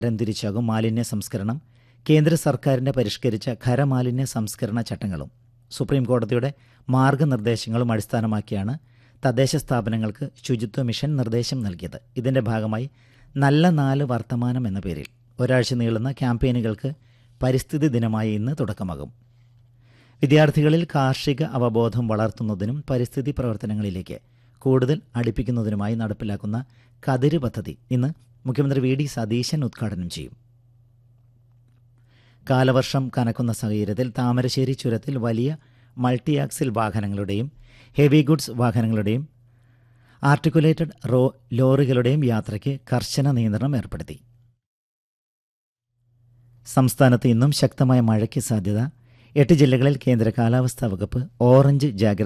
തരംതിരിച്ചാകും മാലിന്യ സംസ്കരണം കേന്ദ്ര സർക്കാരിന്റെ പരിഷ്കരിച്ച ഖരമാലിന്യ സംസ്കരണ ചട്ടങ്ങളും സുപ്രീം കോടതിയുടെ മാർഗനിർദ്ദേശങ്ങളും അടിസ്ഥാനമാക്കിയാണ് തദ്ദേശ സ്ഥാപനങ്ങൾക്ക് ശുചിത്വ മിഷൻ നിർദ്ദേശം നൽകിയത് ഇതിന്റെ ഭാഗമായി നല്ല നാല് വർത്തമാനം എന്ന പേരിൽ ഒരാഴ്ച നീളുന്ന ക്യാമ്പയിനുകൾക്ക് പരിസ്ഥിതി ദിനമായി ഇന്ന് തുടക്കമാകും വിദ്യാർത്ഥികളിൽ കാർഷിക അവബോധം വളർത്തുന്നതിനും പരിസ്ഥിതി പ്രവർത്തനങ്ങളിലേക്ക് കൂടുതൽ അടുപ്പിക്കുന്നതിനുമായി നടപ്പിലാക്കുന്ന കതിര് പദ്ധതി ഇന്ന് മുഖ്യമന്ത്രി വി ഡി സതീശൻ ഉദ്ഘാടനം ചെയ്യും കാലവർഷം കനക്കുന്ന സാഹചര്യത്തിൽ താമരശ്ശേരി ചുരത്തിൽ വലിയ മൾട്ടി ആക്സിൽ വാഹനങ്ങളുടെയും ഹെവി ഗുഡ്സ് വാഹനങ്ങളുടെയും ആർട്ടിക്കുലേറ്റഡ് റോ ലോറികളുടെയും യാത്രയ്ക്ക് കർശന നിയന്ത്രണം ഏർപ്പെടുത്തി സംസ്ഥാനത്ത് ഇന്നും ശക്തമായ മഴയ്ക്ക് സാധ്യത എട്ട് ജില്ലകളിൽ കേന്ദ്ര കാലാവസ്ഥാ വകുപ്പ് ഓറഞ്ച് ജാഗ്രത